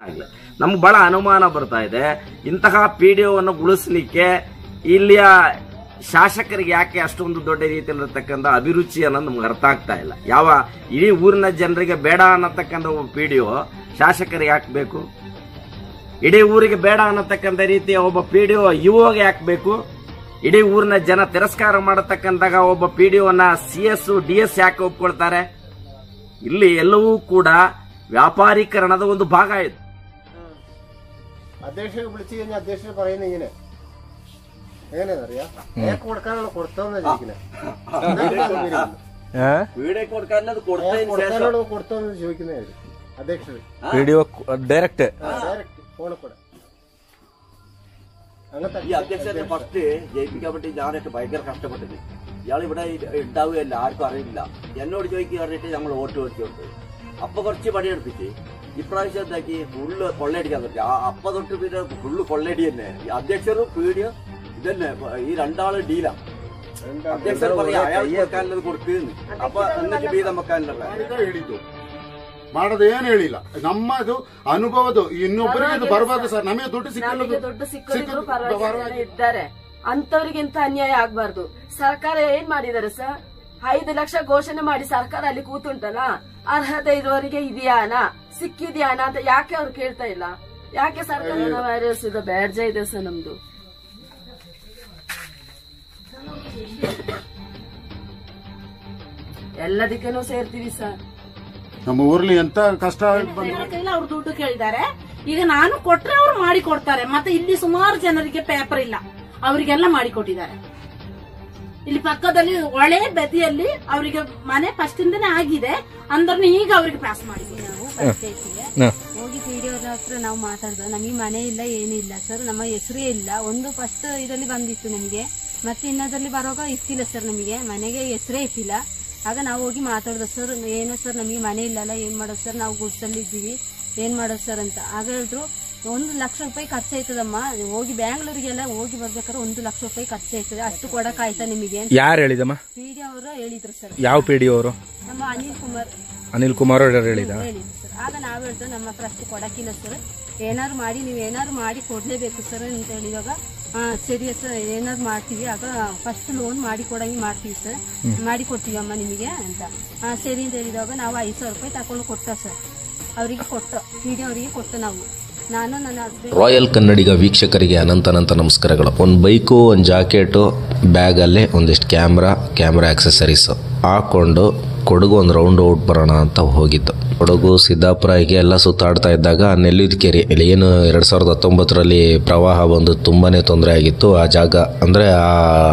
ಆಗ್ಲಿ ನಮ್ಗೆ ಬಹಳ ಅನುಮಾನ ಬರ್ತಾ ಇದೆ ಇಂತಹ ಪಿಡಿಒವನ್ನು ಉಳಿಸ್ಲಿಕ್ಕೆ ಇಲ್ಲಿಯ ಶಾಸಕರಿಗೆ ಯಾಕೆ ಅಷ್ಟೊಂದು ದೊಡ್ಡ ರೀತಿಯಲ್ಲಿರ್ತಕ್ಕಂಥ ಅಭಿರುಚಿ ಅನ್ನೋದು ನಮ್ಗೆ ಅರ್ಥ ಆಗ್ತಾ ಇಲ್ಲ ಯಾವ ಇಡೀ ಊರಿನ ಜನರಿಗೆ ಬೇಡ ಅನ್ನತಕ್ಕಂಥ ಒಬ್ಬ ಪಿಡಿಒ ಶಾಸಕರಿಗೆ ಯಾಕೆ ಬೇಕು ಇಡೀ ಊರಿಗೆ ಬೇಡ ಅನ್ನತಕ್ಕಂಥ ರೀತಿಯ ಒಬ್ಬ ಪಿಡಿಒ ಯುವಗೆ ಯಾಕೆ ಬೇಕು ಇಡೀ ಊರಿನ ಜನ ತಿರಸ್ಕಾರ ಮಾಡತಕ್ಕಂತಾಗ ಒಬ್ಬ ಪಿಡಿಒನ ಸಿ ಎಸ್ ಡಿ ಎಸ್ ಯಾಕೆ ಒಪ್ಕೊಳ್ತಾರೆ ಇಲ್ಲಿ ಎಲ್ಲವೂ ಕೂಡ ವ್ಯಾಪಾರೀಕರಣದ ಒಂದು ಭಾಗ ಇದು അധ്യക്ഷനെ വിളിച്ചു കഴിഞ്ഞാൽ അധ്യക്ഷൻ പറയുന്നത് ഇങ്ങനെ എങ്ങനെയാണെന്നറിയാം അയാൾക്ക് കൊടുക്കാനുള്ള കൊടുത്തോന്നാ ചോദിക്കുന്നത് കൊടുക്കാനുള്ള കൊടുത്തോന്ന് ചോദിക്കുന്നത് അധ്യക്ഷന് ವಿಡಿಯೋ ಡೈರೆಕ್ಟ್ ഡയറക്റ്റ് ഫോണിൽ കൂടെ അങ്ങനത്തെ ഈ അധ്യക്ഷനെ ഫസ്റ്റ് ജയിപ്പിക്കാൻ വേണ്ടി ഞാനൊക്കെ ഭയങ്കര കഷ്ടപ്പെട്ടിട്ട് ഇയാൾ ഇവിടെ ഉണ്ടാവുകയല്ല ആർക്കും അറിയില്ല എന്നോട് ചോദിക്കുക പറഞ്ഞിട്ട് ഞങ്ങൾ വോട്ട് വെച്ചുകൊണ്ട് അപ്പൊ കുറച്ച് പണിയെടുപ്പിച്ച് ഇപ്രാവശ്യം എന്താക്കി ഫുള്ള് കൊള്ളയടിക്കാൻ പറ്റി ആ അപ്പൊ തൊട്ട് പിന്നെ ഫുള്ള് കൊള്ളയടി തന്നെ ഈ അധ്യക്ഷരും പീഡിയോ ഇതന്നെ ഈ രണ്ടാള് ഡീലാ അധ്യക്ഷർ പറയാ അയാൾ കൊടുക്കാനുള്ളത് കൊടുക്കുന്നു അപ്പൊ എന്നിട്ട് വീതം വെക്കാനുള്ള ಮಾಡಿದ ಹೇಳಿದ್ದು ಮಾಡೋದು ಏನು ಹೇಳಿಲ್ಲ ನಮ್ಮದು ಅನುಭವದು ಇನ್ನೊಬ್ಬರಿಗೆ ಇದು ಬರಬಾರ್ದು ಸರ್ ನಮಗೆ ದುಡ್ಡು ಸಿಕ್ಕಲ್ಲ ನಮಗೆ ದುಡ್ಡು ಸಿಕ್ಕಿದ್ರು ಸಿಕ್ಕಿದ್ರು ಪರವಾಗಿಲ್ಲ ಪರವಾಗಿಲ್ಲ. ಇದ್ದಾರೆ ಅಂತವ್ರಿಗಿಂತ ಅನ್ಯಾಯ ಆಗ್ಬಾರ್ದು ಸರ್ಕಾರ ಏನ್ ಮಾಡಿದಾರೆ ಸರ್ ಐದು ಲಕ್ಷ ಘೋಷಣೆ ಮಾಡಿ ಸರ್ಕಾರ ಅಲ್ಲಿ ಕೂತುಂಟಲ್ಲ ಅರ್ಹತೆ ಇರುವವರಿಗೆ ಇದೆಯಾನ ಸಿಕ್ಕಿದ್ಯಾನ ಅಂತ ಯಾಕೆ ಅವ್ರು ಕೇಳ್ತಾ ಇಲ್ಲ ಯಾಕೆ ಸರ್ಕಾರ ವೈರಸ್ ಇದು ಬ್ಯಾಡ್ಜ ಇದೆ ಸರ್ ನಮ್ದು ಎಲ್ಲದಕ್ಕೇನು ಸೇರ್ತೀವಿ ಸರ್ ನಮ್ಮ ಊರ್ಲಿ ಎಂತ ಕಷ್ಟ ಬಂದು ಹೇಳಕ್ಕಿಲ್ಲ ಅವ್ರು ದುಡ್ಡು ಕೇಳಿದ್ದಾರೆ ಈಗ ನಾನು ಕೊಟ್ರೆ ಅವ್ರು ಮಾಡಿ ಕೊಡ್ತಾರೆ ಮತ್ತೆ ಇಲ್ಲಿ ಸುಮಾರು ಜನರಿಗೆ ಪೇಪರ್ ಇಲ್ಲ ಅವರಿಗೆಲ್ಲ ಮಾಡಿ ಕೊಟ್ಟಿದ್ದಾರೆ ಇಲ್ಲಿ ಪಕ್ಕದಲ್ಲಿ ಒಳೆ ಬದಿಯಲ್ಲಿ ಅವರಿಗೆ ಮನೆ ಫಸ್ಟ್ ಇಂದನೇ ಆಗಿದೆ ಅಂದ್ರೂ ಈಗ ಅವ್ರಿಗೆ ಪಾಸ್ ಮಾಡಿ ನಾವು ಪಂಚಾಯತಿಗೆ ಹೋಗಿ ಪಿಡಿಒರ ಹತ್ರ ನಾವು ಮಾತಾಡ್ದು ನಮಗೆ ಮನೆ ಇಲ್ಲ ಏನಿಲ್ಲ ಸರ್ ನಮ್ಮ ಹೆಸರೇ ಇಲ್ಲ ಒಂದು ಫಸ್ಟ್ ಇದರಲ್ಲಿ ಬಂದಿತ್ತು ನಮಗೆ ಮತ್ತೆ ಇನ್ನೊಂದರಲ್ಲಿ ಬರುವಾಗ ಇತ್ತಿಲ್ಲ ಸರ್ ನಮಗೆ ಮನೆಗೆ ಹೆಸರೇ ಇತ್ತಿಲ್ಲ ಆಗ ನಾವು ಹೋಗಿ ಮಾತಾಡ್ದು ಸರ್ ಏನು ಸರ್ ನಮಗೆ ಮನೆ ಇಲ್ಲಲ್ಲ ಏನ್ ಮಾಡೋದು ಸರ್ ನಾವು ಗುಡ್ಸಲ್ಲಿ ಇದ್ದೀವಿ ಏನ್ ಮಾಡೋದು ಸರ್ ಅಂತ ಆಗ ಹೇಳಿದ್ರು ಒಂದು ಲಕ್ಷ ರೂಪಾಯಿ ಖರ್ಚಾಯ್ತದಮ್ಮ ಹೋಗಿ ಬ್ಯಾಂಗ್ಳೂರಿಗೆಲ್ಲ ಹೋಗಿ ಬರ್ಬೇಕಾದ್ರೆ ಒಂದು ಲಕ್ಷ ರೂಪಾಯಿ ಖರ್ಚಾಯ್ತದೆ ಅಷ್ಟು ಕೊಡಕ್ ಆಯ್ತಾ ನಿಮಗೆ ಯಾರು ಹೇಳಿದಮ್ಮ ಪಿಡಿ ಅವರು ಹೇಳಿದ್ರು ಸರ್ ಯಾವ ಪಿ ಡಿ ಅವರು ನಮ್ಮ ಅನಿಲ್ ಕುಮಾರ್ ಅನಿಲ್ ಕುಮಾರ್ ಅವರು ಹೇಳಿದ ಹೇಳಿದ್ರು ಸರ್ ಆಗ ನಾವು ಹೇಳ್ತೇವೆ ನಮ್ಮ ಹತ್ರ ಅಷ್ಟು ಕೊಡಕ್ಕಿಲ್ಲ ಸರ್ ಏನಾದ್ರು ಮಾಡಿ ನೀವು ಏನಾದ್ರು ಮಾಡಿ ಕೊಡ್ಲೇಬೇಕು ಸರ್ ಅಂತ ಹೇಳಿದಾಗ ಹಾ ಸರಿ ಸರ್ ಏನಾದ್ರು ಮಾಡ್ತೀವಿ ಆಗ ಫಸ್ಟ್ ಲೋನ್ ಮಾಡಿ ಕೊಡಂಗೆ ಮಾಡ್ತೀವಿ ಸರ್ ಮಾಡಿ ಕೊಡ್ತೀವಿ ಅಮ್ಮ ನಿಮಗೆ ಅಂತ ಹಾ ಸರಿ ಅಂತ ಹೇಳಿದಾಗ ನಾವು ಐದು ಸಾವಿರ ರೂಪಾಯಿ ತಕೊಂಡು ಕೊಟ್ಟ ಸರ್ ಅವರಿಗೆ ಕೊಟ್ಟ ಪಿ ಅವರಿಗೆ ಕೊಟ್ಟ ನಾವು ನಾನು ನನ್ನ ಹಸ್ಬೆಂಡ್ ರಾಯಲ್ ಕನ್ನಡಿಗ ವೀಕ್ಷಕರಿಗೆ ಅನಂತ ಅನಂತ ನಮಸ್ಕಾರಗಳು ಒಂದು ಬೈಕು ಒಂದು ಜಾಕೆಟು ಬ್ಯಾಗಲ್ಲೇ ಒಂದಿಷ್ಟು ಕ್ಯಾಮ್ರಾ ಕ್ಯಾಮ್ರಾ ಆಕ್ಸೆಸರೀಸ್ ಹಾಕ್ಕೊಂಡು ಕೊಡಗು ಒಂದು ರೌಂಡ್ ಔಟ್ ಬರೋಣ ಅಂತ ಹೋಗಿದ್ದು ಕೊಡಗು ಸಿದ್ದಾಪುರ ಹೀಗೆ ಎಲ್ಲ ಸುತ್ತಾಡ್ತಾ ಇದ್ದಾಗ ನೆಲ್ಲಿದ ಕೆರೆ ಇಲ್ಲಿ ಏನು ಎರಡು ಸಾವಿರದ ಹತ್ತೊಂಬತ್ತರಲ್ಲಿ ಪ್ರವಾಹ ಬಂದು ತುಂಬಾ ತೊಂದರೆ ಆಗಿತ್ತು ಆ ಜಾಗ ಅಂದರೆ ಆ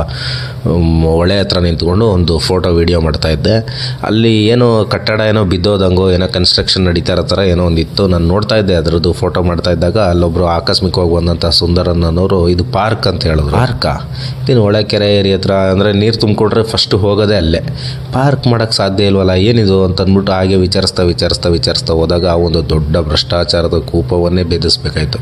ಮ್, ಹೊಳೆ ಹತ್ರ ನಿಂತ್ಕೊಂಡು ಒಂದು ಫೋಟೋ ವಿಡಿಯೋ ಮಾಡ್ತಾ ಇದ್ದೆ ಅಲ್ಲಿ ಏನೋ ಕಟ್ಟಡ ಏನೋ ಬಿದ್ದೋದಂಗೋ ಏನೋ ಕನ್ಸ್ಟ್ರಕ್ಷನ್ ನಡೀತಾ ಇರೋ ಥರ ಏನೋ ಒಂದು ಇತ್ತು ನಾನು ನೋಡ್ತಾ ಇದ್ದೆ ಅದರದ್ದು ಫೋಟೋ ಮಾಡ್ತಾ ಇದ್ದಾಗ ಅಲ್ಲೊಬ್ರು ಆಕಸ್ಮಿಕವಾಗಿ ಬಂದಂಥ ಸುಂದರನ್ ಅನ್ನೋರು ಇದು ಪಾರ್ಕ್ ಅಂತ ಹೇಳಿದ್ರು ಪಾರ್ಕಾ ಇದೇನು ಹೊಳೆ ಕೆರೆ ಏರಿಯ ಹತ್ರ ಅಂದರೆ ನೀರು ತುಂಬಿಕೊಟ್ರೆ ಫಸ್ಟ್ ಹೋಗೋದೇ ಅಲ್ಲೇ ಪಾರ್ಕ್ ಮಾಡೋಕ್ಕೆ ಸಾಧ್ಯ ಇಲ್ವಲ್ಲ ಏನಿದು ಅಂತ ಅಂದ್ಬಿಟ್ಟು ಹಾಗೆ ವಿಚಾರಿಸ್ತಾ ವಿಚಾರಿಸ್ತಾ ವಿಚಾರಿಸ್ತಾ ಹೋದಾಗ ಆ ಒಂದು ದೊಡ್ಡ ಭ್ರಷ್ಟಾಚಾರದ ಕೂಪವನ್ನೇ ಬೆದರಿಸ್ಬೇಕಾಯ್ತು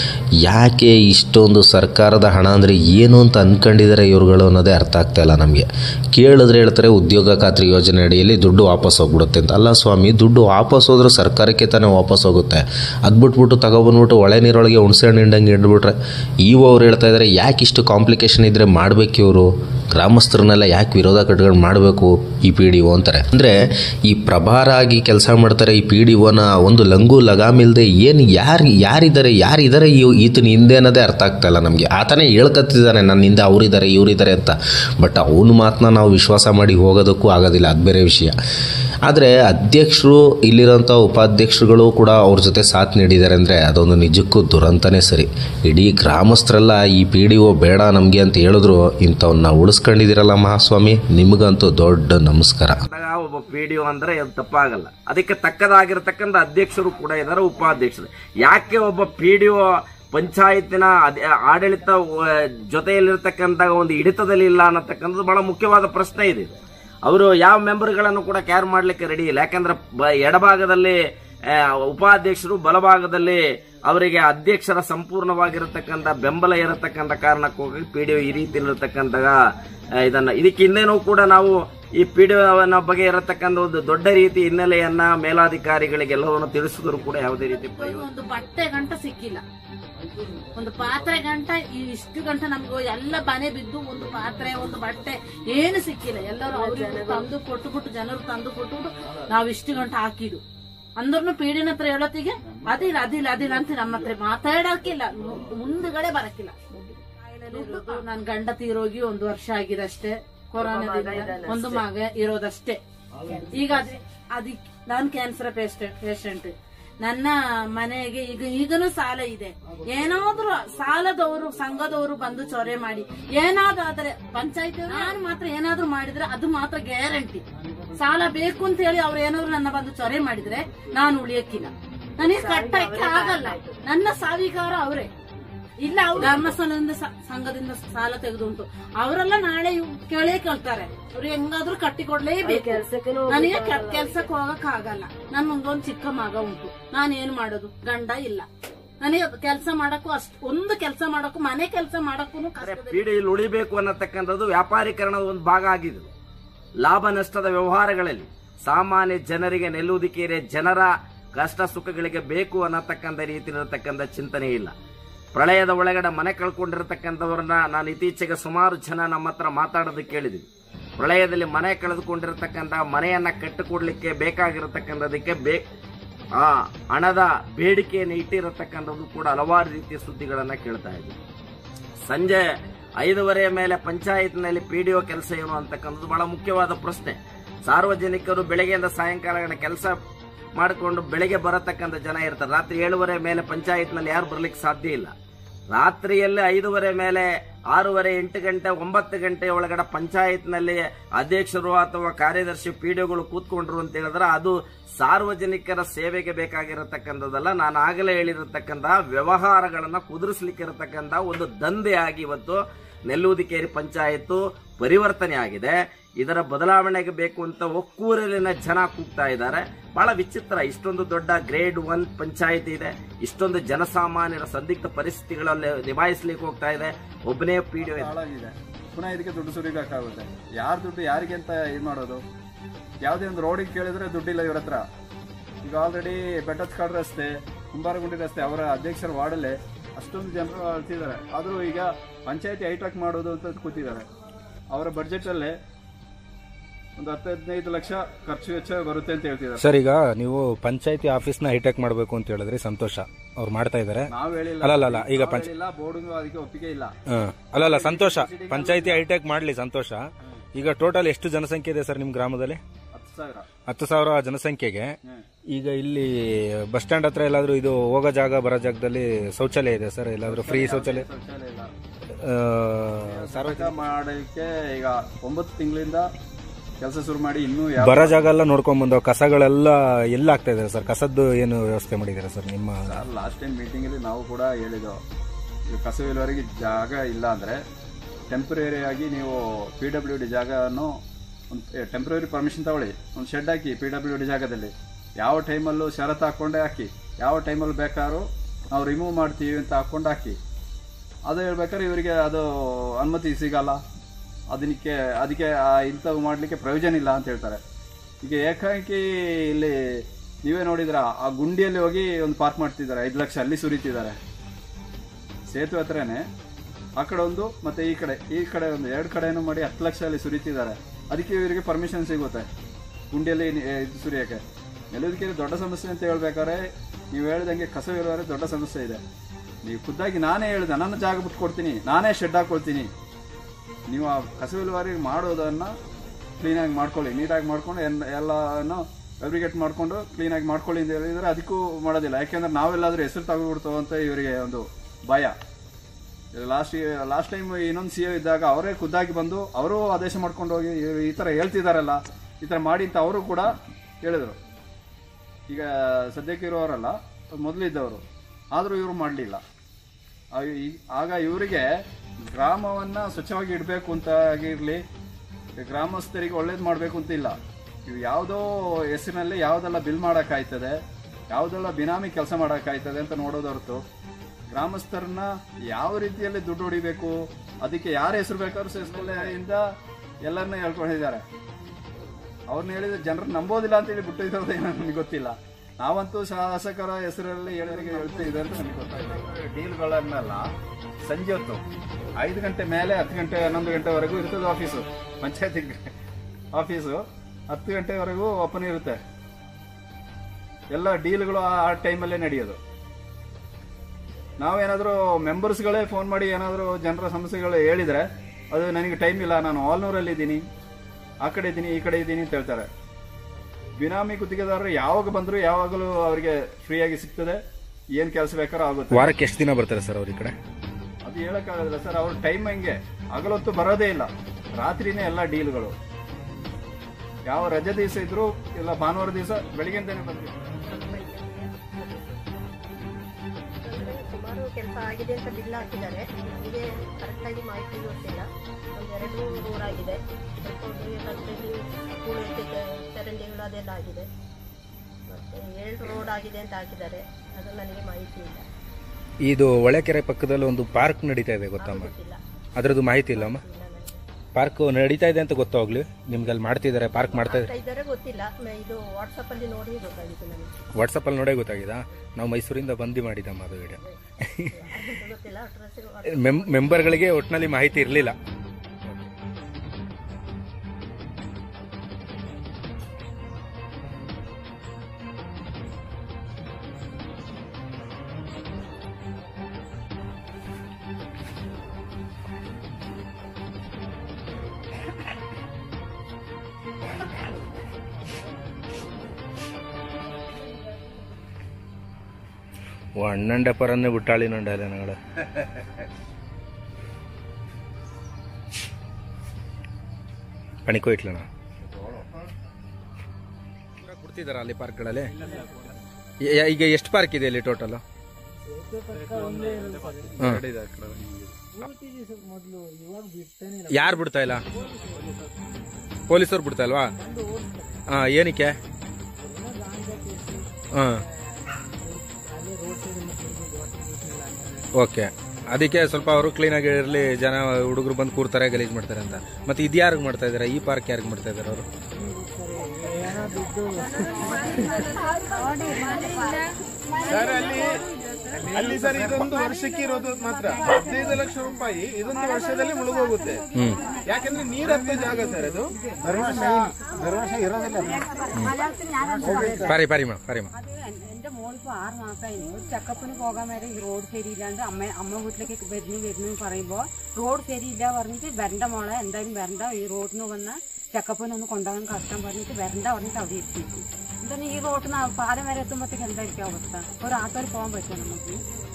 ಯಾಕೆ ಇಷ್ಟೊಂದು ಸರ್ಕಾರದ ಹಣ ಅಂದರೆ ಏನು ಅಂತ ಅಂದ್ಕೊಂಡಿದ್ದಾರೆ ಇವ್ರುಗಳು ಅನ್ನೋದೇ ಅರ್ಥ ಆಗ್ತಾ ಇಲ್ಲ ನಮಗೆ ಕೇಳಿದ್ರೆ ಹೇಳ್ತಾರೆ ಉದ್ಯೋಗ ಖಾತ್ರಿ ಯೋಜನೆ ಅಡಿಯಲ್ಲಿ ದುಡ್ಡು ವಾಪಸ್ ಹೋಗ್ಬಿಡುತ್ತೆ ಅಂತ ಅಲ್ಲ ಸ್ವಾಮಿ ದುಡ್ಡು ವಾಪಸ್ ಹೋದ್ರೆ ಸರ್ಕಾರಕ್ಕೆ ತಾನೇ ವಾಪಸ್ ಹೋಗುತ್ತೆ ಅದು ಬಿಟ್ಬಿಟ್ಟು ತಗೊಬಂದ್ಬಿಟ್ಟು ಒಳೆ ನೀರೊಳಗೆ ಹುಣಸೆ ಹಣ್ಣು ಹಿಂಡಂಗೆ ಹಿಡ್ಬಿಟ್ರೆ ಇವು ಅವ್ರು ಹೇಳ್ತಾ ಇದ್ದಾರೆ ಯಾಕೆ ಇಷ್ಟು ಕಾಂಪ್ಲಿಕೇಶನ್ ಇದ್ದರೆ ಮಾಡಬೇಕು ಇವರು ಗ್ರಾಮಸ್ಥರನ್ನೆಲ್ಲ ಯಾಕೆ ವಿರೋಧ ಕಟ್ಕೊಂಡು ಮಾಡಬೇಕು ಈ ಪಿ ಡಿ ಒ ಅಂತಾರೆ ಅಂದರೆ ಈ ಪ್ರಭಾರ ಆಗಿ ಕೆಲಸ ಮಾಡ್ತಾರೆ ಈ ಪಿ ಡಿ ಒನ ಒಂದು ಲಂಗು ಲಗಾಮಿಲ್ದೆ ಏನು ಯಾರು ಯಾರಿದ್ದಾರೆ ಯಾರಿದ್ದಾರೆ ಈ ಈತನ ಹಿಂದೆ ಅನ್ನೋದೇ ಅರ್ಥ ಆಗ್ತಾ ಇಲ್ಲ ನಮಗೆ ಆತನೇ ಹೇಳ್ಕತ್ತಿದ್ದಾನೆ ನನ್ನ ಹಿಂದೆ ಅವರಿದ್ದಾರೆ ಇವರಿದ್ದಾರೆ ಅಂತ ಬಟ್ ಅವನ ಮಾತನ್ನ ನಾವು ವಿಶ್ವಾಸ ಮಾಡಿ ಹೋಗೋದಕ್ಕೂ ಆಗೋದಿಲ್ಲ ಅದು ಬೇರೆ ವಿಷಯ ಆದರೆ ಅಧ್ಯಕ್ಷರು ಇಲ್ಲಿರೋಂಥ ಉಪಾಧ್ಯಕ್ಷರುಗಳು ಕೂಡ ಅವ್ರ ಜೊತೆ ಸಾಥ್ ನೀಡಿದ್ದಾರೆ ಅಂದರೆ ಅದೊಂದು ನಿಜಕ್ಕೂ ದುರಂತನೇ ಸರಿ ಇಡೀ ಗ್ರಾಮಸ್ಥರೆಲ್ಲ ಈ ಪಿ ಡಿ ಒ ಬೇಡ ನಮಗೆ ಅಂತ ಹೇಳಿದ್ರು ಇಂಥವನ್ನ ಉಳಿಸ್ಕೊಂಡಿದ್ದೀರಲ್ಲ ಮಹಾಸ್ವಾಮಿ ನಿಮಗಂತೂ ದೊಡ್ಡ ನಮಸ್ಕಾರ ಅಂದಾಗ ಒಬ್ಬ ಪಿ ಡಿ ಅಂದ್ರೆ ಅದು ತಪ್ಪಾಗಲ್ಲ ಅದಕ್ಕೆ ತಕ್ಕದಾಗಿರ್ತಕ್ಕಂಥ ಅಧ್ಯಕ್ಷರು ಕೂಡ ಇದ್ದಾರೆ ಉಪಾಧ್ಯಕ್ಷರು ಯಾಕೆ ಒಬ್ಬ ಪಿ ಡಿ ಒ ಪಂಚಾಯತಿನ ಅದ್- ಆಡಳಿತ ವ- ಜೊತೆಯಲ್ಲಿರ್ತಕ್ಕಂಥ ಒಂದು ಹಿಡಿತದಲ್ಲಿ ಇಲ್ಲ ಅನ್ನತಕ್ಕಂಥದ್ದು ಬಹಳ ಮುಖ್ಯವಾದ ಪ್ರಶ್ನೆ ಇದೆ ಇದು. ಅವರು ಯಾವ ಮೆಂಬರ್ಗಳನ್ನು ಕೂಡ ಕ್ಯಾರ್ ಮಾಡ್ಲಿಕ್ಕೆ ರೆಡಿ ಇಲ್ಲ ಯಾಕಂದ್ರೆ ಬ- ಎಡಭಾಗದಲ್ಲಿ ಆ, ಉಪಾಧ್ಯಕ್ಷರು ಬಲಭಾಗದಲ್ಲಿ ಅವರಿಗೆ ಅಧ್ಯಕ್ಷರ ಸಂಪೂರ್ಣವಾಗಿರತಕ್ಕಂಥ ಬೆಂಬಲ ಇರತಕ್ಕಂಥ ಕಾರಣಕ್ಕೋಗಿ ಪಿಡಿಒ ಈ ರೀತಿಯಲ್ಲಿರತಕ್ಕಂಥ ಆ, ಇದನ್ನ ಇದಕ್ಕೆ ಹಿಂದೆನೂ ಕೂಡ ನಾವು ಈ ಪಿಡಿಒನ ಬಗ್ಗೆ ಇರತಕ್ಕಂಥ ಒಂದು ದೊಡ್ಡ ರೀತಿ ಹಿನ್ನೆಲೆಯನ್ನ ಮೇಲಾಧಿಕಾರಿಗಳಿಗೆಲ್ಲವನ್ನು ತಿಳಿಸಿದ್ರು ಕೂಡ ಯಾವುದೇ ರೀತಿ ಪ್ರಯೋಜನ ಒಂದು ಬಟ್ಟೆ ಗಂಟ ಸಿಕ್ಕಿಲ್ಲ ಒಂದು ಪಾತ್ರೆ ಗಂಟ ಈ ಇಷ್ಟು ಗಂಟ ನಮ್ಗೆ ಎಲ್ಲ ಮನೆ ಬಿದ್ದು ಒಂದು ಪಾತ್ರೆ ಒಂದು ಬಟ್ಟೆ ಏನು ಸಿಕ್ಕಿಲ್ಲ ಎಲ್ಲರೂ ಅವ್ರಿಗೆ ತಂದು ಕೊಟ್ಟುಬಿಟ್ಟು ಜನರು ತಂದು ಕೊಟ್ಟುಬಿಟ್ಟು ನಾವು ಇಷ್ಟು ಗಂಟ ಹಾಕಿದ್ದು ಅಂದ್ರೂ ಪೀಡಿನ ಹತ್ರ ಹೇಳೋತ್ತಿಗೆ ಅದಿಲ್ಲ ಅದಿಲ್ಲ ಅದಿಲ್ಲ ಅಂತ ನಮ್ಮ ಹತ್ರ ಮಾತಾಡಕ್ಕಿಲ್ಲ ಮುಂದುಗಡೆ ಬರಕ್ಕಿಲ್ಲ ನನ್ ಗಂಡ ತೀರೋಗಿ ಒಂದು ವರ್ಷ ಆಗಿದೆ ಅಷ್ಟೇ ಕೊರೋನಾದಿಂದ ಒಂದು ಮಗ ಇರೋದಷ್ಟೇ ಈಗ ಅದ್- ಅದಿಕ್ ನಾನು ಕ್ಯಾನ್ಸರ್ ಪೇಷಂಟ್ ನನ್ನ ಮನೆಗೆ ಈಗ ಈಗನೂ ಸಾಲ ಇದೆ ಏನಾದ್ರೂ ಸಾಲದವರು ಸಂಘದವರು ಬಂದು ಚೊರೆ ಮಾಡಿ ಏನಾದ್ರೂ ಆದ್ರೆ ಪಂಚಾಯತ್ ನಾನು ಮಾತ್ರ ಏನಾದ್ರೂ ಮಾಡಿದ್ರೆ ಅದು ಮಾತ್ರ ಗ್ಯಾರಂಟಿ ಸಾಲ ಬೇಕು ಅಂತ ಹೇಳಿ ಅವ್ರು ಏನಾದ್ರು ನನ್ನ ಬಂದು ಚೊರೆ ಮಾಡಿದ್ರೆ ನಾನು ಉಳಿಯಕ್ಕಿಲ್ಲ ನನಗೆ ಕಟ್ಟಕ್ಕೆ ಆಗಲ್ಲ ನನ್ನ ಸಾವಿಗಾರ ಅವರೇ ಇಲ್ಲ ಅವ್ರು ಧರ್ಮಸ್ಥಳದಿಂದ ಸ- ಸಂಘದಿಂದ ಸಾಲ ತೆಗೆದುಂಟು ಅವರೆಲ್ಲ ನಾಳೆ ಇವ್ ಕೇಳೇ ಕೇಳ್ತಾರೆ ಅವ್ರು ಹೆಂಗಾದ್ರೂ ಕಟ್ಟಿ ಕೊಡ್ಲೇಬೇಕು ನನಗೆ ಕೆಲ್ಸಕ್ಕೆ ಹೋಗಕ್ ಆಗಲ್ಲ ನನ್ಗೊಂದೊಂದ್ ಚಿಕ್ಕ ಮಗ ಉಂಟು ನಾನು ಏನ್ ಮಾಡೋದು ಗಂಡ ಇಲ್ಲ ನನಗೆ ಕೆಲಸ ಮಾಡಕ್ಕೂ ಅಷ್ಟ್ ಒಂದು ಕೆಲಸ ಮಾಡಕ್ಕೂ ಮನೆ ಕೆಲಸ ಮಾಡಕ್ಕೂ ಪಿಡಿಯಲ್ಲಿ ಉಳಿಬೇಕು ಅನ್ನತಕ್ಕಂಥದ್ದು ವ್ಯಾಪಾರೀಕರಣದ ಒಂದು ಭಾಗ ಆಗಿದೆ ಲಾಭ ನಷ್ಟದ ವ್ಯವಹಾರಗಳಲ್ಲಿ ಸಾಮಾನ್ಯ ಜನರಿಗೆ ನೆಲ್ಲುವುದಿಕೆರೆ ಜನರ ಕಷ್ಟ ಸುಖಗಳಿಗೆ ಬೇಕು ಅನ್ನತಕ್ಕಂಥ ರೀತಿಯಿರತಕ್ಕಂಥ ಚಿಂತನೆ ಇಲ್ಲ ಪ್ರಳಯದ ಒಳಗಡೆ ಮನೆ ಕಳ್ಕೊಂಡಿರತಕ್ಕಂಥವ್ರನ್ನ ನಾನು ಇತ್ತೀಚೆಗೆ ಸುಮಾರು ಜನ ನಮ್ಮ ಹತ್ರ ಮಾತಾಡೋದಕ್ಕೆ ಕೇಳಿದ್ವಿ ಪ್ರಳಯದಲ್ಲಿ ಮನೆ ಕಳೆದುಕೊಂಡಿರತಕ್ಕಂಥ ಮನೆಯನ್ನ ಕಟ್ಟಿಕೊಡ್ಲಿಕ್ಕೆ ಬೇಕಾಗಿರತಕ್ಕಂಥದಕ್ಕೆ ಬೇ ಆ ಹಣದ ಬೇಡಿಕೆಯನ್ನು ಇಟ್ಟಿರತಕ್ಕಂಥದ್ದು ಕೂಡ ಹಲವಾರು ರೀತಿಯ ಸುದ್ದಿಗಳನ್ನ ಕೇಳ್ತಾ ಇದ್ವಿ ಸಂಜೆ ಐದೂವರೆಯ ಮೇಲೆ ಪಂಚಾಯತ್ನಲ್ಲಿ ಪಿಡಿಒ ಕೆಲಸ ಏನು ಅಂತಕ್ಕಂಥದ್ದು ಬಹಳ ಮುಖ್ಯವಾದ ಪ್ರಶ್ನೆ ಸಾರ್ವಜನಿಕರು ಬೆಳಗ್ಗೆಯಿಂದ ಸಾಯಂಕಾಲ ಕೆಲಸ ಮಾಡಿಕೊಂಡು ಬೆಳಗ್ಗೆ ಬರತಕ್ಕಂಥ ಜನ ಇರ್ತಾರೆ ರಾತ್ರಿ ಏಳುವರೆ ಮೇಲೆ ಪಂಚಾಯತ್ನಲ್ಲಿ ಯಾರು ಬರ್ಲಿಕ್ಕೆ ಸಾಧ್ಯ ಇಲ್ಲ ರಾತ್ರಿಯಲ್ಲಿ ಐದೂವರೆ ಮೇಲೆ ಆರೂವರೆ ಎಂಟು ಗಂಟೆ ಒಂಬತ್ತು ಗಂಟೆ ಒಳಗಡೆ ಪಂಚಾಯತ್ನಲ್ಲಿ ಅಧ್ಯಕ್ಷರು ಅಥವಾ ಕಾರ್ಯದರ್ಶಿ ಪಿಡಿಒಗಳು ಕೂತ್ಕೊಂಡ್ರು ಅಂತ ಹೇಳಿದ್ರೆ ಅದು ಸಾರ್ವಜನಿಕರ ಸೇವೆಗೆ ಬೇಕಾಗಿರತಕ್ಕಂಥದ್ದಲ್ಲ ನಾನು ಆಗಲೇ ಹೇಳಿರತಕ್ಕಂಥ ವ್ಯವಹಾರಗಳನ್ನ ಕುದುರಿಸ್ಲಿಕ್ಕೆ ಇರತಕ್ಕಂಥ ಒಂದು ದಂಧೆಯಾಗಿ ಇವತ್ತು ನೆಲ್ಲೂದಿಕೇರಿ ಪಂಚಾಯತ್ ಪರಿವರ್ತನೆ ಆಗಿದೆ ಇದರ ಬದಲಾವಣೆಗೆ ಬೇಕು ಅಂತ ಒಕ್ಕೂರಲಿನ ಜನ ಕೂಗ್ತಾ ಇದ್ದಾರೆ ಬಹಳ ವಿಚಿತ್ರ ಇಷ್ಟೊಂದು ದೊಡ್ಡ ಗ್ರೇಡ್ ಒನ್ ಪಂಚಾಯತ್ ಇದೆ ಇಷ್ಟೊಂದು ಜನಸಾಮಾನ್ಯರ ಸಂದಿಗ್ಧ ಪರಿಸ್ಥಿತಿಗಳಲ್ಲಿ ನಿಭಾಯಿಸ್ಲಿಕ್ಕೆ ಹೋಗ್ತಾ ಇದೆ ಒಬ್ಬನೇ ಪಿಡಿಒ ಇದೆ ಹಾಳಾಗಿದೆ ಪುನಃ ಇದಕ್ಕೆ ದುಡ್ಡು ಸುರಿಬೇಕಾಗುತ್ತೆ ಯಾರ ದುಡ್ಡು ಯಾರಿಗೆ ಅಂತ ಇದು ಮಾಡೋದು ಯಾವುದೇ ಒಂದು ರೋಡಿಗೆ ಕೇಳಿದ್ರೆ ದುಡ್ಡಿಲ್ಲ ಇವ್ರ ಹತ್ರ ಈಗ ಆಲ್ರೆಡಿ ಬೆಟ್ಟತ್ಕಾಡ್ ರಸ್ತೆ ಕುಂಬಾರಗುಂಡಿ ರಸ್ತೆ ಅವರ ಅಧ್ಯಕ್ಷರ ವಾರ್ಡಲ್ಲೇ ಅಷ್ಟೊಂದು ಜನರು ಅಳ್ತಿದ್ದಾರೆ ಆದರೂ ಈಗ ಪಂಚಾಯತಿ ಹೈಟ್ರಾಕ್ ಮಾಡೋದು ಅಂತ ಕೂತಿದ್ದಾರೆ ಅವರ ಬಡ್ಜೆಟಲ್ಲೇ ಒಂದು ಹತ್ತು ಹದಿನೈದು ಲಕ್ಷ ಖರ್ಚು ವೆಚ್ಚ ಬರುತ್ತೆ ಅಂತ ಹೇಳ್ತಿದ್ದಾರೆ ಸರ್ ಈಗ ನೀವು ಪಂಚಾಯತಿ ಆಫೀಸ್ನ ಹೈಟೆಕ್ ಮಾಡಬೇಕು ಅಂತ ಹೇಳಿದ್ರೆ ಸಂತೋಷ ಅವ್ರು ಮಾಡ್ತಾ ಇದ್ದಾರೆ ನಾವ್ ಹೇಳಿಲ್ಲ ಅಲ್ಲ ಅಲ್ಲ ಅಲ್ಲ ಈಗ ನಾವ್ ಪಂಚ ಹೇಳಿಲ್ಲ ಬೋರ್ಡಿಂಗು ಅದಕ್ಕೆ ಒಪ್ಪಿಗೆ ಇಲ್ಲ ಹ್ಮ್. ಅಲ್ಲ ಅಲ್ಲ ಸಂತೋಷ ಪಂಚಾಯತಿ ಹೈಟೆಕ್ ಮಾಡ್ಲಿ ಸಂತೋಷ ಈಗ ಟೋಟಲ್ ಎಷ್ಟು ಜನಸಂಖ್ಯೆ ಇದೆ ಸರ್ ನಿಮ್ ಗ್ರಾಮದಲ್ಲಿ ಹತ್ತು ಸಾವಿರ ಹತ್ತು ಸಾವಿರ ಜನಸಂಖ್ಯೆಗೆ ಹ್ಮ್. ಈಗ ಇಲ್ಲಿ ಬಸ್ ಸ್ಟ್ಯಾಂಡ್ ಹತ್ರ ಎಲ್ಲಾದ್ರೂ ಇದು ಹೋಗೋ ಜಾಗ ಬರೋ ಜಾಗದಲ್ಲಿ ಶೌಚಾಲಯ ಇದೆ ಸರ್ ಎಲ್ಲಾದ್ರೂ ಫ್ರೀ ಶೌಚಾಲಯ ಶೌಚಾಲಯ ಇಲ್ಲ ಆ, ಸಾರ್ವಜನಿಕ ಮಾಡಲಿಕ್ಕೆ ಈಗ ಒಂಬತ್ತು ತಿಂಗಳಿಂದ ಕೆಲಸ ಶುರು ಮಾಡಿ ಇನ್ನೂ ಯಾವ ಬರೋ ಜಾಗ ಎಲ್ಲ ನೋಡ್ಕೊಂಡ್ ಬಂದು ಕಸಗಳೆಲ್ಲ ಎಲ್ಲ ಆಗ್ತಾ ಇದೆ ಸರ್ ಕಸದ್ದು ಏನು ವ್ಯವಸ್ಥೆ ಮಾಡಿದ್ದೀರಾ ಸರ್ ನಿಮ್ಮ ಲಾಸ್ಟ್ ಟೈಮ್ ಮೀಟಿಂಗ್ ಅಲ್ಲಿ ನಾವು ಕೂಡ ಹೇಳಿದ್ದು ಈಗ ಕಸ ವಿಲೇವಾರಿಗೆ ಜಾಗ ಇಲ್ಲ ಅಂದ್ರೆ ಟೆಂಪರರಿ ಆಗಿ ನೀವು ಪಿ ಡಬ್ಲ್ಯೂ ಡಿ ಜಾಗವನ್ನು ಒಂದು ಟೆಂಪರರಿ ಪರ್ಮಿಷನ್ ತಗೊಳ್ಳಿ ಒಂದು ಶೆಡ್ ಹಾಕಿ ಪಿ ಡಬ್ಲ್ಯೂ ಡಿ ಜಾಗದಲ್ಲಿ ಯಾವ ಟೈಮಲ್ಲೂ ಷರತ್ತು ಹಾಕೊಂಡೇ ಹಾಕಿ ಯಾವ ಟೈಮಲ್ಲಿ ಬೇಕಾದ್ರೂ ನಾವು ರಿಮೂವ್ ಮಾಡ್ತೀವಿ ಅಂತ ಹಾಕೊಂಡು ಹಾಕಿ ಅದು ಹೇಳ್ಬೇಕಾದ್ರೆ ಇವರಿಗೆ ಅದು ಅನುಮತಿ ಸಿಗಲ್ಲ ಅದಕ್ಕೆ ಅದಕ್ಕೆ ಆ ಇಂಥವು ಮಾಡಲಿಕ್ಕೆ ಪ್ರಯೋಜನ ಇಲ್ಲ ಅಂತ ಹೇಳ್ತಾರೆ ಈಗ ಏಕಾಏಕಿ ಇಲ್ಲಿ ನೀವೇ ನೋಡಿದ್ರ ಆ ಗುಂಡಿಯಲ್ಲಿ ಹೋಗಿ ಒಂದು ಪಾರ್ಕ್ ಮಾಡ್ತಿದ್ದಾರೆ ಐದು ಲಕ್ಷ ಅಲ್ಲಿ ಸುರಿತಿದ್ದಾರೆ ಸೇತುವೆ ಹತ್ರನೇ ಆ ಕಡೆ ಒಂದು ಮತ್ತೆ ಈ ಕಡೆ ಈ ಕಡೆ ಒಂದು ಎರಡು ಕಡೆನೂ ಮಾಡಿ ಹತ್ತು ಲಕ್ಷ ಅಲ್ಲಿ ಸುರಿತಿದ್ದಾರೆ ಅದಕ್ಕೆ ಇವರಿಗೆ ಪರ್ಮಿಷನ್ ಸಿಗುತ್ತೆ ಗುಂಡಿಯಲ್ಲಿ ನಿ- ಇದು ಸುರಿಯೋಕ್ಕೆ ನೆಲದಕ್ಕೆ ದೊಡ್ಡ ಸಮಸ್ಯೆ ಅಂತ ಹೇಳ್ಬೇಕಾದ್ರೆ ನೀವು ಹೇಳ್ದಂಗೆ ಕಸ ಇರುವವರೆ ದೊಡ್ಡ ಸಮಸ್ಯೆ ಇದೆ ನೀವು ಖುದ್ದಾಗಿ ನಾನೇ ಹೇಳಿದೆ ನನ್ನ ಜಾಗ ಬಿಟ್ಟು ಕೊಡ್ತೀನಿ ನಾನೇ ಶೆಡ್ ಹಾಕೊಳ್ತೀನಿ ನೀವು ಆ ಕಸ ವಿಲೇವಾರಿ ಮಾಡೋದನ್ನ ಕ್ಲೀನಾಗಿ ಮಾಡ್ಕೊಳ್ಳಿ ನೀಟಾಗಿ ಮಾಡ್ಕೊಂಡು ಎನ್ ಎಲ್ಲನೂ ಫ್ಯಾಬ್ರಿಕೇಟ್ ಮಾಡ್ಕೊಂಡು ಕ್ಲೀನಾಗಿ ಮಾಡ್ಕೊಳ್ಳಿ ಅಂತ ಹೇಳಿದ್ರೆ ಅದಕ್ಕೂ ಮಾಡೋದಿಲ್ಲ ಯಾಕೆಂದ್ರೆ ನಾವೆಲ್ಲಾದ್ರೂ ಹೆಸರು ತಗೊಬಿಡ್ತೋ ಅಂತ ಇವರಿಗೆ ಒಂದು ಭಯ ಲಾಸ್ಟ್ ಲಾಸ್ಟ್ ಟೈಮ್ ಇನ್ನೊಂದು ಸಿ ಇದ್ದಾಗ ಅವರೇ ಖುದ್ದಾಗಿ ಬಂದು ಅವರು ಆದೇಶ ಮಾಡ್ಕೊಂಡು ಹೋಗಿ ಇವ್ರು ಈ ಥರ ಹೇಳ್ತಿದಾರಲ್ಲ ಈ ಥರ ಮಾಡಿ ಅಂತ ಅವರು ಕೂಡ ಹೇಳಿದರು ಈಗ ಸದ್ಯಕ್ಕೆ ಇರೋರಲ್ಲ ಮೊದಲಿದ್ದವರು ಆದರೂ ಇವರು ಮಾಡಲಿಲ್ಲ ಆಗ ಇವರಿಗೆ ಗ್ರಾಮವನ್ನ ಸ್ವಚ್ಛವಾಗಿ ಇಡಬೇಕು ಅಂತ ಆಗಿರಲಿ ಗ್ರಾಮಸ್ಥರಿಗೆ ಒಳ್ಳೇದು ಮಾಡಬೇಕು ಅಂತ ಇಲ್ಲ ಇವು ಯಾವುದೋ ಹೆಸರಿನಲ್ಲಿ ಯಾವುದೆಲ್ಲ ಬಿಲ್ ಮಾಡೋಕ್ಕಾಯ್ತದೆ ಯಾವುದೆಲ್ಲ ಬಿನಾಮಿ ಕೆಲಸ ಮಾಡೋಕ್ಕಾಯ್ತದೆ ಅಂತ ನೋಡೋದು ಹೊರತು ಗ್ರಾಮಸ್ಥರನ್ನ ಯಾವ ರೀತಿಯಲ್ಲಿ ದುಡ್ಡು ಹೊಡಿಬೇಕು ಅದಕ್ಕೆ ಯಾರ ಹೆಸರು ಬೇಕಾದ್ರೂ ಸೇರಿಸ್ಕೊಳ್ಳೆಯಿಂದ ಎಲ್ಲರನ್ನ ಹೇಳ್ಕೊಂಡಿದ್ದಾರೆ ಅವ್ರನ್ನ ಹೇಳಿದ್ರೆ ಜನರು ನಂಬೋದಿಲ್ಲ ಅಂತ ಹೇಳಿ ಬಿಟ್ಟಿರೋದು ಏನೋ ನಮಗೆ ಗೊತ್ತಿಲ್ಲ ನಾವಂತೂ ಶಾಸಕರ ಹೆಸರಲ್ಲಿ ಹೇಳಿದ್ರೆ ಹೇಳ್ತಾ ಇದೆ ಅಂತ ನಮಗೆ ಗೊತ್ತಾಗಿದೆ ಡೀಲ್ಗಳನ್ನೆಲ್ಲ ಸಂಜೆ ಹೊತ್ತು ಐದು ಗಂಟೆ ಮೇಲೆ ಹತ್ತು ಗಂಟೆ ಹನ್ನೊಂದು ಗಂಟೆವರೆಗೂ ಇರ್ತದೆ ಆಫೀಸು ಪಂಚಾಯತಿ ಆಫೀಸು ಹತ್ತು ಗಂಟೆವರೆಗೂ ಓಪನ್ ಇರುತ್ತೆ ಎಲ್ಲ ಡೀಲ್ಗಳು ಆ ಟೈಮಲ್ಲೇ ನಡೆಯೋದು ನಾವೇನಾದರೂ ಮೆಂಬರ್ಸ್ಗಳೇ ಫೋನ್ ಮಾಡಿ ಏನಾದರೂ ಜನರ ಸಮಸ್ಯೆಗಳು ಹೇಳಿದರೆ ಅದು ನನಗೆ ಟೈಮ್ ಇಲ್ಲ ನಾನು ಆಲ್ನೂರಲ್ಲಿ ಇದ್ದೀನಿ ಆ ಕಡೆ ಇದ್ದೀನಿ ಈ ಕಡೆ ಇದ್ದೀನಿ ಅಂತ ಹೇಳ್ತಾರೆ ಬಿನಾಮಿ ಗುತ್ತಿಗೆದಾರರು ಯಾವಾಗ ಬಂದರೂ ಯಾವಾಗಲೂ ಅವರಿಗೆ ಫ್ರೀಯಾಗಿ ಸಿಗ್ತದೆ ಏನು ಕೆಲಸ ಬೇಕಾದ್ರೂ ಆಗುತ್ತೆ ವಾರಕ್ಕೆ ಎಷ್ಟು ದಿನ ಬರ್ತಾರೆ ಸರ್ ಅವ್ರ ಈ ಕಡೆ ಅದು ಹೇಳಕ್ಕಾಗೋದಿಲ್ಲ ಸರ್ ಅವ್ರ ಟೈಮ್ ಹಂಗೆ ಹಗಲೊತ್ತು ಬರೋದೇ ಇಲ್ಲ ರಾತ್ರಿನೇ ಎಲ್ಲ ಡೀಲ್ಗಳು ಯಾವ ರಜೆ ದಿವಸ ಇದ್ರು ಇಲ್ಲ ಭಾನುವಾರ ದಿವಸ ಬೆಳಿಗ್ಗೆಂತಾನೆ ಬಂದ್ವಿ ಸುಮಾರು ಕೆಲಸ ಆಗಿದೆ ಅಂತ ಬಿಲ್ ಹಾಕಿದ್ದಾರೆ ನಮಗೆ ಕರೆಕ್ಟಾಗಿ ಮಾಹಿತಿ ಗೊತ್ತಿಲ್ಲ ಒಂದು ಎರಡು ರೋಡ್ ಆಗಿದೆ ಸ್ವಲ್ಪ ಒಂದು ರಸ್ತೆಯಲ್ಲಿ ಕೂಳೈತೆ ಚರಂಡಿಗಳು ಅದೆಲ್ಲ ಆಗಿದೆ ಮತ್ತೆ ಏಳು ರೋಡ್ ಆಗಿದೆ ಅಂತ ಹಾಕಿದ್ದಾರೆ ಅದು ನನಗೆ ಮಾಹಿತಿ ಇಲ್ಲ ಇದು ಒಳಕೆರೆ ಪಕ್ಕದಲ್ಲಿ ಒಂದು ಪಾರ್ಕ್ ನಡೀತಾ ಇದೆ ಗೊತ್ತಮ್ಮ ಅದ್ರದ್ದು ಮಾಹಿತಿ ಇಲ್ಲಮ್ಮ ಪಾರ್ಕ್ ನಡೀತಾ ಇದೆ ಅಂತ ಗೊತ್ತಾಗ್ಲಿ ನಿಮ್ಗೆ ಅಲ್ಲಿ ಮಾಡ್ತಿದ್ದಾರೆ ಪಾರ್ಕ್ ಮಾಡ್ತಾ ಆಗ್ತಾ ಇದ್ದಾರೆ ಗೊತ್ತಿಲ್ಲ ಮ- ಇದು ವಾಟ್ಸಪ್ ಅಲ್ಲಿ ನೋಡಿ ಗೊತ್ತಾಗಿತ್ತು ನನಗೆ ವಾಟ್ಸಪ್ ಅಲ್ಲಿ ನೋಡೇ ಗೊತ್ತಾಗಿದಾ ನಾವು ಮೈಸೂರಿಂದ ಬಂದು ಮಾಡಿದ್ದಮ್ಮ ಅದು ವಿಡಿಯೋ ಅದು ಗೊತ್ತಿಲ್ಲ ಅಡ್ರೆಸ್ ಮೆಂ ಮೆಂಬರ್ಗಳಿಗೆ ಒಟ್ಟಿನಲ್ಲಿ ಮಾಹಿತಿ ಇರಲಿಲ್ಲ ഓ അണ്ണൻ്റെ പറന്ന് വിട്ടാളിനുണ്ടല്ലേ ഞങ്ങള് ಪಣಿಕೋಯ್ಟ್ಲಣ್ಣ ಕೊಡ್ತಿದಾರ ಅಲ್ಲಿ ಪಾರ್ಕ್ಗಳಲ್ಲಿ ಯ- ಈಗ ಎಷ್ಟು ಪಾರ್ಕ್ ಇದೆ ಇಲ್ಲಿ ಟೋಟಲ್ ಯಾರು ಬಿಡ್ತಾ ಇಲ್ಲ ಪೊಲೀಸರು ಬಿಡ್ತಾ ಇಲ್ವಾ ಹಾ ಏನಕ್ಕೆ ಹಾ ಓಕೆ ಅದಕ್ಕೆ ಸ್ವಲ್ಪ ಅವರು ಕ್ಲೀನ್ ಆಗಿ ಇರಲಿ ಜನ ಹುಡುಗರು ಬಂದು ಕೂರ್ತಾರೆ ಗಲೀಜ್ ಮಾಡ್ತಾರೆ ಅಂತ ಮತ್ತೆ ಇದು ಯಾರಿಗೆ ಮಾಡ್ತಾ ಇದಾರೆ ಈ ಪಾರ್ಕ್ ಯಾರಿಗೆ ಮಾಡ್ತಾ ಇದಾರೆ ಅವರು ಸರ್ ಅಲ್ಲಿ ಅಲ್ಲಿ ಸರ್ ಇದೊಂದು ವರ್ಷಕ್ಕೆ ಇರೋದು ಮಾತ್ರ ಹದಿನೈದು ಲಕ್ಷ ರೂಪಾಯಿ ಇದೊಂದು ವರ್ಷದಲ್ಲಿ ಮುಳುಗೋಗುತ್ತೆ ಹ್ಮ್ ಯಾಕಂದ್ರೆ ನೀರ್ ಹತ್ತೋ ಜಾಗ ಸರ್ ಅದು പാരി പാരിമ പാരിമ എന്റെ മോളിപ്പോ ആറ് മാസമായി ഒരു ചെക്കപ്പിന് പോകാൻ വരെ ഈ റോഡ് ശരിയില്ലാണ്ട് അമ്മ അമ്മ വീട്ടിലേക്ക് വരുന്നു വരുന്നു പറയുമ്പോ റോഡ് ശരിയില്ല പറഞ്ഞിട്ട് വരണ്ട മോളെ എന്തായാലും വരണ്ട ഈ റോഡിന് വന്ന ചെക്കപ്പിനൊന്ന് കൊണ്ടുപോകാൻ കഷ്ടം പറഞ്ഞിട്ട് വരണ്ട പറഞ്ഞിട്ട് അവിടെ എത്തിച്ചു എന്താണ് ഈ റോഡിന് പാലം വരെ എത്തുമ്പോഴത്തേക്ക് എന്തായിരിക്കും അവസ്ഥ ഒരു ആൾക്കാർ പോകാൻ പറ്റുമോ നമുക്ക്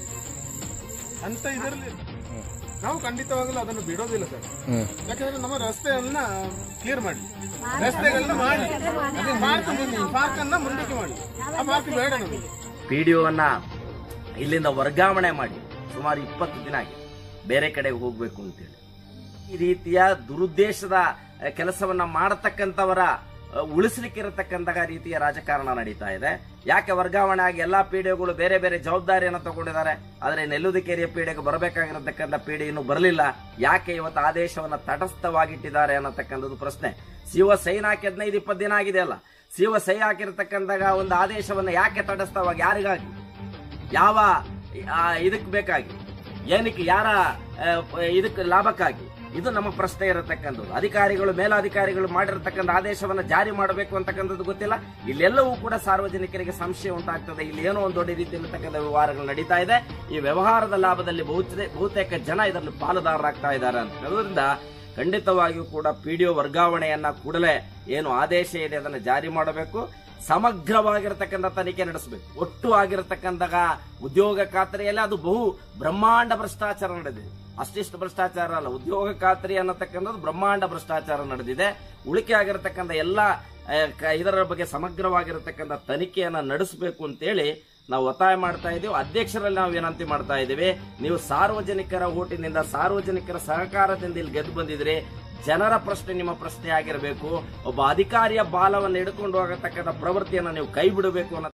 ಅಂತ ಇದರಲ್ಲಿ ನಾವು ಖಂಡಿತವಾಗಲೂ ಅದನ್ನು ಬಿಡೋದಿಲ್ಲ ಸರ್ ಹ್ಮ್ ಯಾಕಂದ್ರೆ ನಮ್ಮ ರಸ್ತೆಯನ್ನ ಕ್ಲಿಯರ್ ಮಾಡಿ ರಸ್ತೆಗಳನ್ನ ಮಾಡಿ ಅದೇ ಪಾರ್ಕ್ ಪಾರ್ಕ್ ಅನ್ನ ಮುಂದಕ್ಕೆ ಮಾಡಿ ಆ ಪಾರ್ಕ್ ಬೇಡ ನಮಗೆ ಪಿಡಿಒವನ್ನ ಇಲ್ಲಿಂದ ವರ್ಗಾವಣೆ ಮಾಡಿ ಸುಮಾರು ಇಪ್ಪತ್ತು ದಿನ ಆಗಿದೆ ಬೇರೆ ಕಡೆಗೆ ಹೋಗ್ಬೇಕು ಅಂತೇಳಿ ಈ ರೀತಿಯ ದುರುದ್ದೇಶದ ಆ, ಕೆಲಸವನ್ನ ಮಾಡತಕ್ಕಂಥವರ ಆ, ಉಳಿಸ್ಲಿಕ್ಕೆ ಇರತಕ್ಕಂಥ ರೀತಿಯ ರಾಜಕಾರಣ ನಡೀತಾ ಇದೆ ಯಾಕೆ ವರ್ಗಾವಣೆ ಆಗಿ ಎಲ್ಲಾ ಪಿಡಿಒಗಳು ಬೇರೆ ಬೇರೆ ಜವಾಬ್ದಾರಿಯನ್ನು ತಗೊಂಡಿದ್ದಾರೆ ಆದ್ರೆ ನೆಲ್ಲುದಿಕೆರೆಯ ಪೀಡೆಗೆ ಬರಬೇಕಾಗಿರತಕ್ಕಂಥ ಪೀಡೆ ಇನ್ನು ಬರಲಿಲ್ಲ ಯಾಕೆ ಇವತ್ತು ಆದೇಶವನ್ನ ತಟಸ್ಥವಾಗಿಟ್ಟಿದ್ದಾರೆ ಅನ್ನತಕ್ಕಂಥದ್ದು ಪ್ರಶ್ನೆ ಸಿಒ ಸೈನ್ ಹಾಕಿ ಹದಿನೈದು ಇಪ್ಪತ್ತು ದಿನ ಆಗಿದೆ ಅಲ್ಲ ಸಿಒ ಸೈ ಹಾಕಿರತಕ್ಕಂತಹ ಒಂದು ಆದೇಶವನ್ನ ಯಾಕೆ ತಟಸ್ಥವಾಗಿ ಯಾರಿಗಾಗಿ ಯಾವ ಆ, ಇದಕ್ಕೆ ಬೇಕಾಗಿ ಏನಕ್ಕೆ ಯಾರ ಆ, ಇದಕ್ಕೆ ಲಾಭಕ್ಕಾಗಿ ಇದು ನಮ್ಮ ಪ್ರಶ್ನೆ ಇರತಕ್ಕಂಥದ್ದು ಅಧಿಕಾರಿಗಳು ಮೇಲಾಧಿಕಾರಿಗಳು ಮಾಡಿರತಕ್ಕಂಥ ಆದೇಶವನ್ನ ಜಾರಿ ಮಾಡಬೇಕು ಅಂತಕ್ಕಂಥದ್ದು ಗೊತ್ತಿಲ್ಲ ಇಲ್ಲೆಲ್ಲವೂ ಕೂಡ ಸಾರ್ವಜನಿಕರಿಗೆ ಸಂಶಯ ಉಂಟಾಗ್ತದೆ ಇಲ್ಲಿ ಏನೋ ಒಂದು ದೊಡ್ಡ ರೀತಿಯಲ್ಲಿರ್ತಕ್ಕಂಥ ವ್ಯವಹಾರಗಳು ನಡೀತಾ ಇದೆ ಈ ವ್ಯವಹಾರದ ಲಾಭದಲ್ಲಿ ಬಹುತೇ ಬಹುತೇಕ ಜನ ಇದರಲ್ಲಿ ಪಾಲುದಾರರಾಗ್ತಾ ಇದ್ದಾರೆ ಅಂತ ಹೇಳೋದ್ರಿಂದ ಖಂಡಿತವಾಗಿಯೂ ಕೂಡ ಪಿಡಿಒ ವರ್ಗಾವಣೆಯನ್ನ ಕೂಡಲೇ ಏನು ಆದೇಶ ಇದೆ ಅದನ್ನು ಜಾರಿ ಮಾಡಬೇಕು ಸಮಗ್ರವಾಗಿರತಕ್ಕಂಥ ತನಿಖೆ ನಡೆಸಬೇಕು ಒಟ್ಟು ಆಗಿರತಕ್ಕಂತಹ ಉದ್ಯೋಗ ಖಾತರಿಯಲ್ಲಿ ಅದು ಬಹು ಬ್ರಹ್ಮಾಂಡ ಭ್ರಷ್ಟಾಚಾರ ನಡೆದಿದೆ ಅಷ್ಟಿಷ್ಟು ಭ್ರಷ್ಟಾಚಾರ ಅಲ್ಲ ಉದ್ಯೋಗ ಖಾತರಿ ಅನ್ನತಕ್ಕಂಥದ್ದು ಬ್ರಹ್ಮಾಂಡ ಭ್ರಷ್ಟಾಚಾರ ನಡೆದಿದೆ ಉಳಿಕೆ ಆಗಿರತಕ್ಕಂಥ ಎಲ್ಲ ಆ, ಕ- ಇದರ ಬಗ್ಗೆ ಸಮಗ್ರವಾಗಿರತಕ್ಕಂಥ ತನಿಖೆಯನ್ನ ನಡೆಸಬೇಕು ಅಂತೇಳಿ ನಾವು ಒತ್ತಾಯ ಮಾಡ್ತಾ ಇದ್ದೀವಿ ಅಧ್ಯಕ್ಷರಲ್ಲಿ ನಾವು ವಿನಂತಿ ಮಾಡ್ತಾ ಇದ್ದೀವಿ ನೀವು ಸಾರ್ವಜನಿಕರ ಓಟಿನಿಂದ ಸಾರ್ವಜನಿಕರ ಸಹಕಾರದಿಂದ ಇಲ್ಲಿ ಗೆದ್ದು ಬಂದಿದ್ರಿ ಜನರ ಪ್ರಶ್ನೆ ನಿಮ್ಮ ಪ್ರಶ್ನೆ ಆಗಿರಬೇಕು ಒಬ್ಬ ಅಧಿಕಾರಿಯ ಬಾಲವನ್ನು ಹಿಡ್ಕೊಂಡು ಹೋಗತಕ್ಕಂಥ ಪ್ರವೃತ್ತಿಯನ್ನು ನೀವು ಕೈ ಬಿಡಬೇಕು ಅನ್ನೋ